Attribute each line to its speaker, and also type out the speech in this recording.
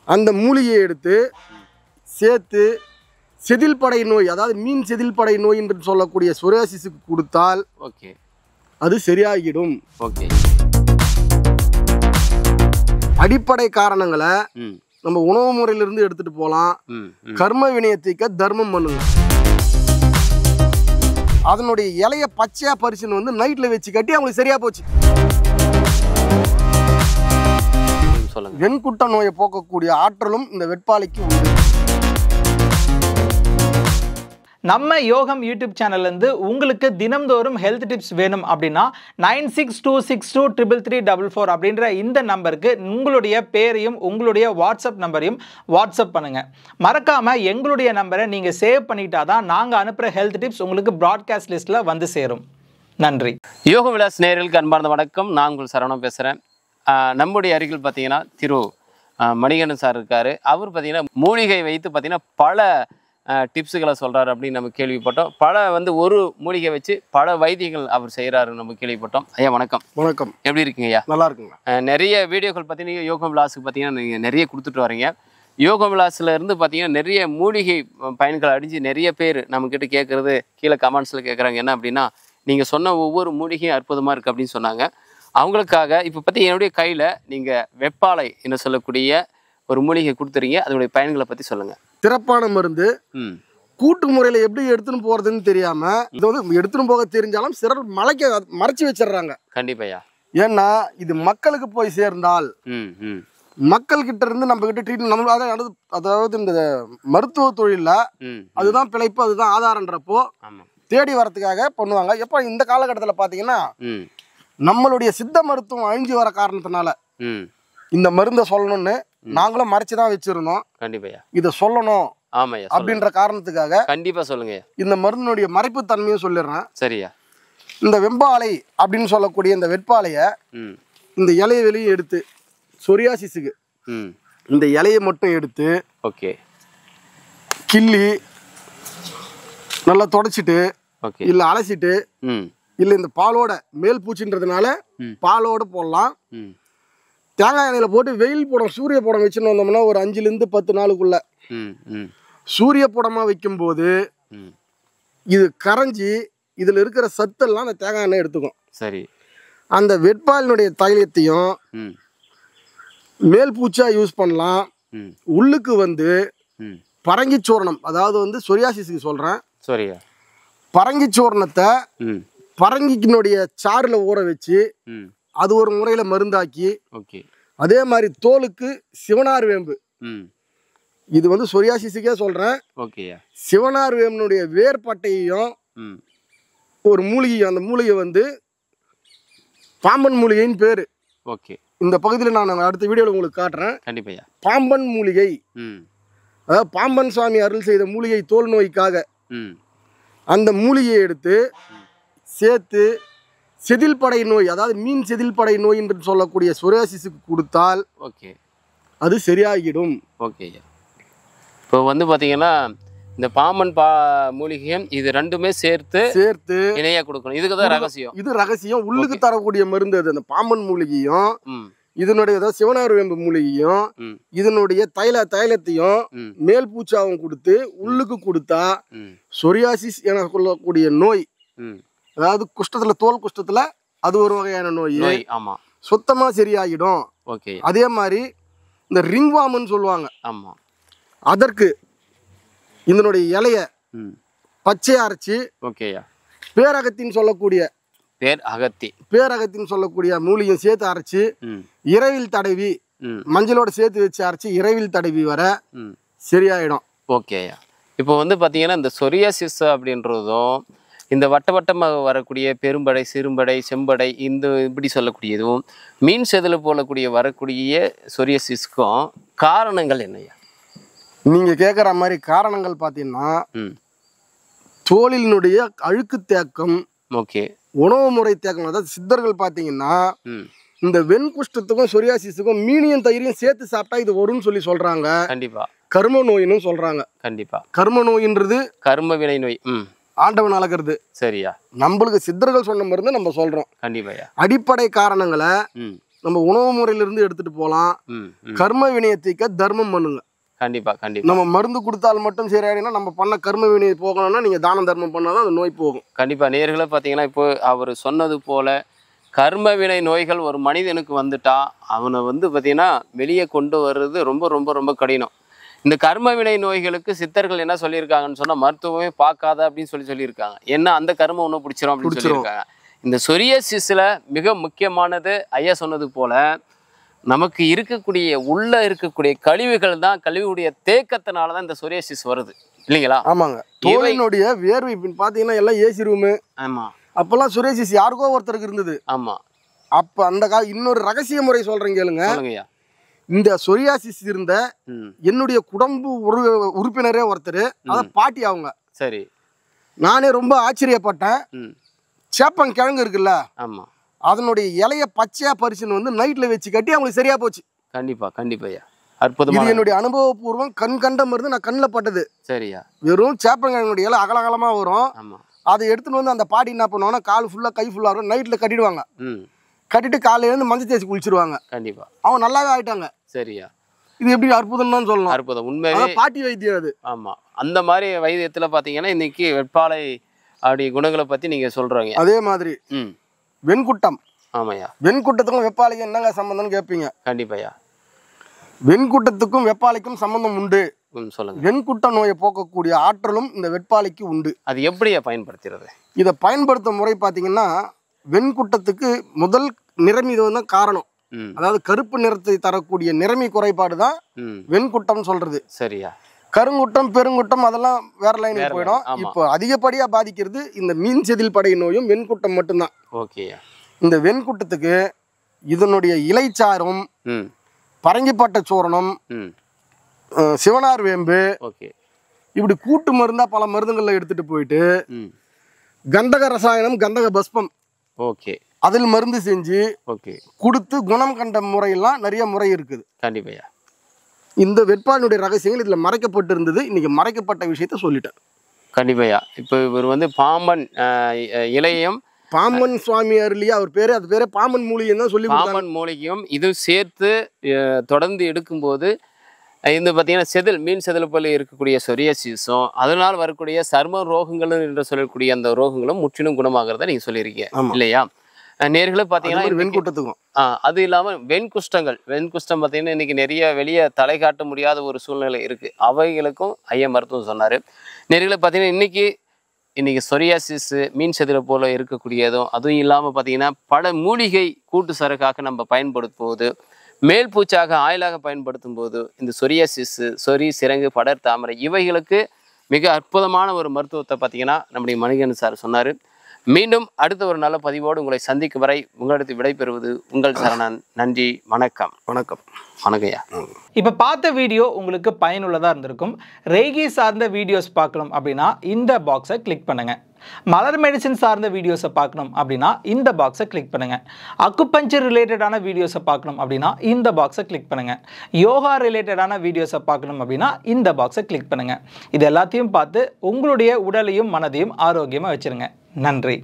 Speaker 1: அந்த மூலிகையை எடுத்து சேர்த்து செதில் படை நோய் அதாவது மீன் செதில் படை நோய் என்று சொல்லக்கூடிய சொரியாசிஸுக்கு கொடுத்தால்
Speaker 2: ஓகே
Speaker 1: அது சரியாகிடும்
Speaker 2: ஓகே
Speaker 1: அடிப்படை காரணங்களை
Speaker 2: ம்
Speaker 1: நம்ம உணவு முறையிலிருந்து எடுத்துட்டு போகலாம்
Speaker 2: ம் ம்
Speaker 1: கர்ம வினையை தீர்க்க தர்மம் பண்ணுங்க அதனுடைய இலைய பச்சையா பறிச்சுன்னு வந்து நைட்ல வச்சு கட்டி அவங்களுக்கு சரியா போச்சு
Speaker 2: ம், சொல்லுங்க
Speaker 1: வெண்குட்ட நோயை போக்கக்கூடிய ஆற்றலும் இந்த வெட்பாலைக்கு உண்டு
Speaker 3: நம்ம யோகம் யூடியூப் சேனல்லேருந்து உங்களுக்கு தினம்தோறும் ஹெல்த் டிப்ஸ் வேணும் அப்படின்னா nine six two six two triple three double four அப்படின்ற இந்த நம்பருக்கு உங்களுடைய பேரையும் உங்களுடைய வாட்ஸ்அப் நம்பரையும் வாட்ஸ்அப் பண்ணுங்க மறக்காம எங்களுடைய நம்பரை நீங்க சேவ் பண்ணிட்டா தான் நாங்கள் அனுப்புகிற ஹெல்த் டிப்ஸ் உங்களுக்கு ப்ராட்காஸ்ட் லிஸ்ட்டில் வந்து சேரும் நன்றி
Speaker 2: யோக விலாஸ் நேயர்களுக்கு அன்பார்ந்த வணக்கம் நான் உங்கள் சரவணம் பேசுகிறேன் நம்முடைய அருகில் பார்த்தீங்கன்னா திரு ஆஹ், மணிகண்டன் சார் இருக்கார் அவர் பார்த்தீங்கன்னா மூலிகை வைத்து பார்த்தீங்கன்னா பல டிப்ஸுகளை சொல்கிறாரு அப்படின்னு நம்ம கேள்விப்பட்டோம் பல வந்து ஒரு மூலிகை வச்சு பல வைத்தியங்கள் அவர் செய்கிறாரு நம்ம கேள்விப்பட்டோம் ஐயா வணக்கம்
Speaker 1: வணக்கம்
Speaker 2: எப்படி இருக்கீங்க ஐயா
Speaker 1: நல்லா இருக்குங்களா
Speaker 2: அஹ் நிறைய வீடியோக்கள் பார்த்தீங்கன்னா யோகம் விலாஸுக்கு பார்த்தீங்கன்னா நீங்கள் நிறைய கொடுத்துட்டு வரீங்க யோகம் விலாஸில் இருந்து பார்த்தீங்கன்னா நிறைய மூலிகை பயன்கள் அடிஞ்சு நிறைய பேர் நம்மக்கிட்ட கேட்குறது கீழே கமெண்ட்ஸில் கேட்குறாங்க என்ன அப்படின்னா நீங்கள் சொன்ன ஒவ்வொரு மூலிகையும் அற்புதமாக இருக்குது அப்படின்னு சொன்னாங்க அவங்களுக்காக இப்போ பற்றி என்னுடைய கையில் நீங்கள் வெப்பாலை என்று சொல்லக்கூடிய ஒரு மூலிகை கொடுத்துறீங்க அதனுடைய பயன்களை பற்றி சொல்லுங்கள்
Speaker 1: திறப்பான மருந்து
Speaker 2: ம்
Speaker 1: கூட்டு முறையில் எப்படி எடுத்துன்னு போறதுன்னு தெரியாம இது வந்து எடுத்துன்னு போக தெரிஞ்சாலும் சிலர் மலைக்க மறைச்சு வச்சிடுறாங்க
Speaker 2: கண்டிப்பாய்யா
Speaker 1: ஏன்னா இது மக்களுக்கு போய் சேர்ந்தால்
Speaker 2: ம் ம்
Speaker 1: மக்கள் கிட்ட இருந்து நம்ம கிட்ட ட்ரீட்மெண்ட் நம்ம அதாவது அதாவது இந்த மருத்துவ தொழில்ல
Speaker 2: ம்
Speaker 1: அதுதான் பிழைப்பு அதுதான் ஆதாரன்றப்போ
Speaker 2: ஆமாம்
Speaker 1: தேடி வரதுக்காக பண்ணுவாங்க எப்போ இந்த காலகட்டத்தில் பார்த்தீங்கன்னா
Speaker 2: ம்
Speaker 1: நம்மளுடைய சித்த மருத்துவம் அழிஞ்சு வர காரணத்தினால
Speaker 2: ம்
Speaker 1: இந்த மருந்தை சொல்லணும்னு நாங்களும் மறைச்சு தான் வச்சிருந்தோம்
Speaker 2: கண்டிப்பாய்யா
Speaker 1: இதை சொல்லணும்
Speaker 2: ஆமாய்யா சொல்லுங்க
Speaker 1: அப்படின்ற காரணத்துக்காக
Speaker 2: கண்டிப்பாக சொல்லுங்கய்யா
Speaker 1: இந்த மருந்தினுடைய மறைப்பு தன்மையும் சொல்லிடுறேன்
Speaker 2: சரியா
Speaker 1: இந்த வெம்பாலை அப்படின்னு சொல்லக்கூடிய இந்த வெட்பாலையை
Speaker 2: ம்
Speaker 1: இந்த இலையை வெளியே எடுத்து சொரியாசிஸுக்கு
Speaker 2: ம்
Speaker 1: இந்த இலையை மட்டும் எடுத்து
Speaker 2: ஓகே
Speaker 1: கிள்ளி நல்லா தொடச்சிட்டு
Speaker 2: ஓகே
Speaker 1: இல்லை அலசிட்டு
Speaker 2: ம்
Speaker 1: இல்லை இந்த பாலோட மேல் பூச்சின்றதுனால
Speaker 2: ம்.
Speaker 1: பாலோட போடலாம்
Speaker 2: ம்
Speaker 1: தேங்காய் எண்ணெயில் போட்டு வெயில் படம் சூரிய படம் வச்சுன்னு வந்தோம்னா ஒரு அஞ்சுலேருந்து பத்து நாளுக்குள்ள
Speaker 2: ம் ம்
Speaker 1: சூரிய படமாக வைக்கும்போது
Speaker 2: ம்
Speaker 1: இது கரைஞ்சி இதில் இருக்கிற சத்தெல்லாம் அந்த தேங்காய் எண்ணெய் எடுத்துக்கும்
Speaker 2: சரி
Speaker 1: அந்த வெட்பாலினுடைய தைலத்தையும்
Speaker 2: ம்
Speaker 1: மேல் பூச்சா யூஸ் பண்ணலாம்
Speaker 2: ம்
Speaker 1: உள்ளுக்கு வந்து
Speaker 2: ம்
Speaker 1: பரங்கிச்சூர்ணம் அதாவது வந்து சொரியாசிஸுக்கு சொல்கிறேன்
Speaker 2: சரியா
Speaker 1: பரங்கிச்சூர்ணத்தை
Speaker 2: ம்
Speaker 1: பரங்கிக்கினுடைய சாறில் ஊற வச்சு
Speaker 2: ம்
Speaker 1: அது ஒரு முறையில் மருந்தாக்கி
Speaker 2: ஓகே
Speaker 1: அதே மாதிரி தோலுக்கு சிவனார் வேம்பு
Speaker 2: ம்
Speaker 1: இது வந்து சொரியாசிஸுக்கே சொல்கிறேன்
Speaker 2: ஓகேயா
Speaker 1: சிவனார் வேம்பினுடைய வேர்பட்டையையும்
Speaker 2: ம்
Speaker 1: ஒரு மூலிகை அந்த மூலிகை வந்து பாம்பன் மூலிகைன்னு பேர்
Speaker 2: ஓகே
Speaker 1: இந்த பகுதியில் நான் அடுத்த வீடியோவில் உங்களுக்கு காட்டுறேன்
Speaker 2: கண்டிப்பாய்யா
Speaker 1: பாம்பன் மூலிகை
Speaker 2: ம்
Speaker 1: அதாவது பாம்பன் சுவாமி அருள் செய்த மூலிகை தோல் நோய்க்காக
Speaker 2: ம்
Speaker 1: அந்த மூலிகையை எடுத்து சேர்த்து செதில் படை நோய் அதாவது மீன் செதில் படை நோய் என்று சொல்லக்கூடிய சொரியாசிஸுக்கு கொடுத்தால்
Speaker 2: ஓகே
Speaker 1: அது சரியாகிடும்
Speaker 2: ஓகேயா இப்போ வந்து பார்த்தீங்கன்னா இந்த பாம்பன் பா மூலிகையும் இது ரெண்டுமே சேர்த்து
Speaker 1: சேர்த்து
Speaker 2: இணையாக கொடுக்கணும் இதுக்கு தான் ரகசியம்
Speaker 1: இது ரகசியம் உள்ளுக்கு தரக்கூடிய மருந்து அது அந்த பாம்பன் மூலிகையும்
Speaker 2: ம்
Speaker 1: இதனுடைய அதாவது சிவனார் வேம்பு மூலிகையும்
Speaker 2: ம்
Speaker 1: இதனுடைய தைல தைலத்தையும்
Speaker 2: ம்
Speaker 1: மேல் பூச்சாவும் கொடுத்து உள்ளுக்கு கொடுத்தா
Speaker 2: ம்
Speaker 1: சொரியாசிஸ் என சொல்லக்கூடிய நோய்
Speaker 2: ம்
Speaker 1: அதாவது குஷ்டத்துல தோல் குஷ்டத்துல அது ஒரு வகையான நோய்
Speaker 2: நோய் ஆமாம்
Speaker 1: சுத்தமா சரியாகிடும்
Speaker 2: ஓகே
Speaker 1: அதே மாதிரி இந்த ரிங்வாம்னு சொல்லுவாங்க
Speaker 2: ஆமாம்
Speaker 1: அதற்கு இதனுடைய இலைய
Speaker 2: ம்
Speaker 1: பச்சையை அரைச்சி
Speaker 2: ஓகேயா
Speaker 1: பேரகத்தின்னு சொல்லக்கூடிய
Speaker 2: பேர் அகத்தி
Speaker 1: பேரகத்தின்னு சொல்லக்கூடிய மூலிகையும் சேர்த்து அரைச்சி
Speaker 2: ம்
Speaker 1: இரவில் தடவி
Speaker 2: ம்
Speaker 1: மஞ்சளோட சேர்த்து வச்சு அரைச்சி இரவில் தடவி வர
Speaker 2: ம்
Speaker 1: சரியாயிடும்
Speaker 2: ஓகேயா இப்போ வந்து பார்த்தீங்கன்னா இந்த சொரியாசிஸ் அப்படின்றதும் இந்த வட்ட வட்டமாக வரக்கூடிய பெரும்படை சிறும்படை செம்படை இந்த இப்படி சொல்லக்கூடியதும் மீன் செதில் போலக்கூடிய வரக்கூடிய சொரியாசிஸ்க்கும் காரணங்கள் என்னய்யா
Speaker 1: நீங்க கேட்குற மாதிரி காரணங்கள் பார்த்தீங்கன்னா
Speaker 2: ம்
Speaker 1: தோலினுடைய அழுக்கு தேக்கம்
Speaker 2: ஓகே
Speaker 1: உணவு முறை தேக்கம் அதாவது சித்தர்கள் பார்த்தீங்கன்னா
Speaker 2: ம்
Speaker 1: இந்த வெண்குஷ்டத்துக்கும் சொரியாசிஸுக்கும் மீனியம் தயிரையும் சேர்த்து சாப்பிட்டா இது வரும்னு சொல்லி சொல்றாங்க
Speaker 2: கண்டிப்பா
Speaker 1: கர்ம நோயின்னு சொல்றாங்க
Speaker 2: கண்டிப்பா
Speaker 1: கர்ம நோயின்றது
Speaker 2: கர்ம வினை நோய் ம்
Speaker 1: ஆண்டவன் அளக்கிறது
Speaker 2: சரியா
Speaker 1: நம்மளுக்கு சித்தர்கள் சொன்ன மருந்து நம்ம சொல்றோம்
Speaker 2: கண்டிப்பாயா
Speaker 1: அடிப்படை காரணங்களை
Speaker 2: ம்
Speaker 1: நம்ம உணவு முறையிலிருந்து எடுத்துட்டு போகலாம்
Speaker 2: ம் ம்
Speaker 1: கர்ம வினையை தீர்க்க தர்மம் பண்ணுங்க
Speaker 2: கண்டிப்பா கண்டிப்பா
Speaker 1: நம்ம மருந்து கொடுத்தால் மட்டும் சரியாயிடும்னா நம்ம பண்ண கர்ம வினையை போகணும்னா நீங்க தான தர்மம் பண்ணாதான் அந்த நோய் போகும்
Speaker 2: கண்டிப்பா நேர்களை பார்த்தீங்கன்னா இப்போ அவர் சொன்னது போல கர்ம வினை நோய்கள் ஒரு மனிதனுக்கு வந்துட்டா அவனை வந்து பார்த்தீங்கன்னா வெளியே கொண்டு வர்றது ரொம்ப ரொம்ப ரொம்ப கடினம் இந்த கர்ம வினை நோய்களுக்கு சித்தர்கள் என்ன சொல்லியிருக்காங்கன்னு சொன்னா மருத்துவமே பார்க்காத அப்படின்னு சொல்லி சொல்லியிருக்காங்க ஏன்னா அந்த கர்மம் ஒன்றும் பிடிச்சிரும் அப்படின்னு
Speaker 1: பிடிச்சிரும்.
Speaker 2: சொல்லியிருக்காங்க இந்த சொரியாசிஸ்ல மிக முக்கியமானது ஐயா சொன்னது போல நமக்கு இருக்கக்கூடிய உள்ள இருக்கக்கூடிய கழிவுகள் தான் கழிவுடைய தேக்கத்தினால தான் இந்த சொரியாசிஸ் வருது இல்லைங்களா
Speaker 1: ஆமாங்க தோலினுடைய வேர்வை இப்ப பாத்தீங்கன்னா எல்லாம் ஏசி ரூமு
Speaker 2: ஆமா
Speaker 1: அப்பெல்லாம் சுரேஷிஸ் யாருக்கோ ஒருத்தருக்கு இருந்தது
Speaker 2: ஆமா
Speaker 1: அப்ப அந்த கா இன்னொரு ரகசிய முறை சொல்றேன் கேளுங்க
Speaker 2: சொல்லுங்கய்யா
Speaker 1: இந்த சொரியாசிஸ் இருந்த
Speaker 2: ம்
Speaker 1: என்னுடைய குடும்ப உறு உறுப்பினரே ஒருத்தர் அத பாட்டி அவங்க
Speaker 2: சரி
Speaker 1: நானே ரொம்ப ஆச்சரியப்பட்டேன்
Speaker 2: ம்
Speaker 1: சேப்பங்கிழங்கு இருக்குல்ல
Speaker 2: ஆமா
Speaker 1: அதனுடைய இலைய பச்சையா பறிச்சுன்னு வந்து நைட்ல வச்சு கட்டி அவங்களுக்கு சரியா போச்சு
Speaker 2: கண்டிப்பா கண்டிப்பாய்யா
Speaker 1: இது
Speaker 2: அற்புதமான
Speaker 1: என்னுடைய அனுபவபூர்வம் கண் கண்ட மருந்து நான் கண்ணில் பட்டது
Speaker 2: சரியா
Speaker 1: வெறும் சேப்பங்கிழங்குடைய இலை அகலகலமா வரும்
Speaker 2: ஆமா
Speaker 1: அதை எடுத்துன்னு வந்து அந்த பாட்டி என்ன பண்ணுவாங்கன்னா கால் ஃபுல்லா கை ஃபுல்லா இருக்கும் நைட்ல கட்டிடுவாங்க
Speaker 2: ம்
Speaker 1: கட்டிட்டு காலையில இருந்து மஞ்சள் தேய்ச்சி குளிச்சிருவாங்க
Speaker 2: கண்டிப்பா
Speaker 1: அவங்க நல்லாவே ஆயிட்டாங்க
Speaker 2: சரியா
Speaker 1: இது எப்படி அற்புதம் தான் சொல்லலாம்
Speaker 2: அற்புதம் உண்மையாவே
Speaker 1: அதான் பாட்டி வைத்தியம் அது
Speaker 2: ஆமா அந்த மாதிரி வைத்தியத்துல பாத்தீங்கன்னா இன்னைக்கு வெட்பாலை அப்படி குணங்களை பத்தி நீங்க சொல்றீங்க
Speaker 1: அதே மாதிரி
Speaker 2: ம்
Speaker 1: வெண்குட்டம்
Speaker 2: ஆமாய்யா
Speaker 1: வெண்குட்டத்துக்கும் வெப்பாலைக்கும் என்னங்க சம்பந்தம்னு கேட்பீங்க
Speaker 2: கண்டிப்பாய்யா
Speaker 1: வெண்குட்டத்துக்கும் வெப்பாலைக்கும் சம்பந்தம் உண்டு
Speaker 2: ம் சொல்லுங்க
Speaker 1: வெண்குட்ட நோயை போக்கக்கூடிய ஆற்றலும் இந்த வெட்பாலைக்கு உண்டு
Speaker 2: அது எப்படியா பயன்படுத்துறது
Speaker 1: இதை பயன்படுத்தும் முறை பார்த்தீங்கன்னா வெண்குட்டத்துக்கு முதல் நிறமி தான் காரணம்
Speaker 2: ம்
Speaker 1: அதாவது கருப்பு நிறத்தை தரக்கூடிய நிறமி குறைபாடு தான்
Speaker 2: ம்
Speaker 1: வெண்குட்டம் சொல்றது
Speaker 2: சரியா
Speaker 1: கருங்குட்டம் பெருங்குட்டம் அதெல்லாம் வேற
Speaker 2: வேற
Speaker 1: லைனுக்கு
Speaker 2: line,
Speaker 1: போயிடும்
Speaker 2: ஆமா.
Speaker 1: இப்போ அதிகப்படியா பாதிக்கிறது இந்த மீன் செதில் படை நோயும் வெண்குட்டம் மட்டும்தான்
Speaker 2: ஓகேயா
Speaker 1: இந்த வெண்குட்டத்துக்கு இதனுடைய இலைச்சாரும்
Speaker 2: ம்
Speaker 1: பரங்கிப்பட்ட சூரணம்
Speaker 2: ம்
Speaker 1: அஹ், சிவனார் வேம்பு
Speaker 2: ஓகே
Speaker 1: இப்படி கூட்டு மருந்தா பல மருந்துகளை எடுத்துட்டு போயிட்டு
Speaker 2: ம்
Speaker 1: கந்தக ரசாயனம் கந்தக பஸ்பம்
Speaker 2: ஓகே
Speaker 1: அதில் மருந்து செஞ்சு
Speaker 2: ஓகே
Speaker 1: கொடுத்து குணம் கண்ட முறையெல்லாம் நிறைய முறை இருக்குது
Speaker 2: கண்டிப்பாய்யா
Speaker 1: இந்த வெட்பாலினுடைய ரகசியங்கள் இதில் மறைக்கப்பட்டு இருந்தது இன்னைக்கு மறைக்கப்பட்ட விஷயத்த சொல்லிட்டேன்
Speaker 2: கண்டிப்பாய்யா இப்போ இவர் வந்து பாம்பன் அஹ், இ- இலையம்
Speaker 1: பாம்பன் சுவாமி அருளியா அவர் பேரு அது பேரே பாம்பன் மூலிகை தான் சொல்லி கொடுத்தாங்க
Speaker 2: பாம்பன் மூலிகையும் இதுவும் சேர்த்து அஹ், தொடர்ந்து எடுக்கும்போது அஹ், இந்த பார்த்தீங்கன்னா செதில் மீன் செதில் போல இருக்கக்கூடிய சொரியாசிஸும் அதனால் வரக்கூடிய சர்ம ரோகங்களும் என்று சொல்லக்கூடிய அந்த ரோகங்களும் முற்றிலும் குணமாகிறத நீங்கள் சொல்லியிருக்கீங்க
Speaker 1: ஆமா.
Speaker 2: இல்லையா அஹ், நேர்களே
Speaker 1: அது
Speaker 2: பார்த்தீங்கன்னா
Speaker 1: மாதிரி
Speaker 2: இன்னைக்கு-
Speaker 1: வெண்கூட்டத்துக்கும்
Speaker 2: ஆ, அது இல்லாமல் வெண்குஷ்டங்கள் வெண்குஷ்டம் பார்த்தீங்கன்னா இன்னைக்கு நிறைய வெளியே தலை காட்ட முடியாத ஒரு சூழ்நிலை இருக்குது அவைகளுக்கும் ஐயா மருத்துவம் சொன்னார் நேர்களை பார்த்தீங்கன்னா இன்னைக்கு இன்னைக்கு சொரியாசிஸ் மீன் செதில போல இருக்கக்கூடியதும் அதுவும் இல்லாமல் பார்த்தீங்கன்னா பல மூலிகை கூட்டு சரக்காக நம்ம பயன்படுத்தும் மேல் பூச்சாக ஆயிலாக பயன்படுத்தும் போது இந்த சொரியாசிஸ் சொறி சிரங்கு படர் தாமரை இவைகளுக்கு மிக அற்புதமான ஒரு மருத்துவத்தை பார்த்தீங்கன்னா நம்முடைய மணிகன் சார் சொன்னார் மீண்டும் அடுத்த ஒரு நல்ல பதிவோடு உங்களை சந்திக்கும் வரை உங்களிடத்து விடைபெறுவது உங்கள் சரணன் நன்றி வணக்கம்
Speaker 1: வணக்கம்
Speaker 2: வணக்கம்யா
Speaker 3: இப்போ பார்த்த வீடியோ உங்களுக்கு பயனுள்ளதாக இருந்திருக்கும் ரேகி சார்ந்த வீடியோஸ் பார்க்கணும் அப்படின்னா இந்த பாக்ஸை கிளிக் பண்ணுங்க மலர் மெடிசின் சார்ந்த வீடியோஸை பார்க்கணும் அப்படின்னா இந்த பாக்ஸை கிளிக் பண்ணுங்க அக்குபஞ்சர் ரிலேட்டடான வீடியோஸை பார்க்கணும் அப்படின்னா இந்த பாக்ஸை கிளிக் பண்ணுங்க யோகா ரிலேட்டடான வீடியோஸை பார்க்கணும் அப்படின்னா இந்த பாக்ஸை கிளிக் பண்ணுங்க இது எல்லாத்தையும் பார்த்து உங்களுடைய உடலையும் மனதையும் ஆரோக்கியமாக வச்சிருங்க நன்றி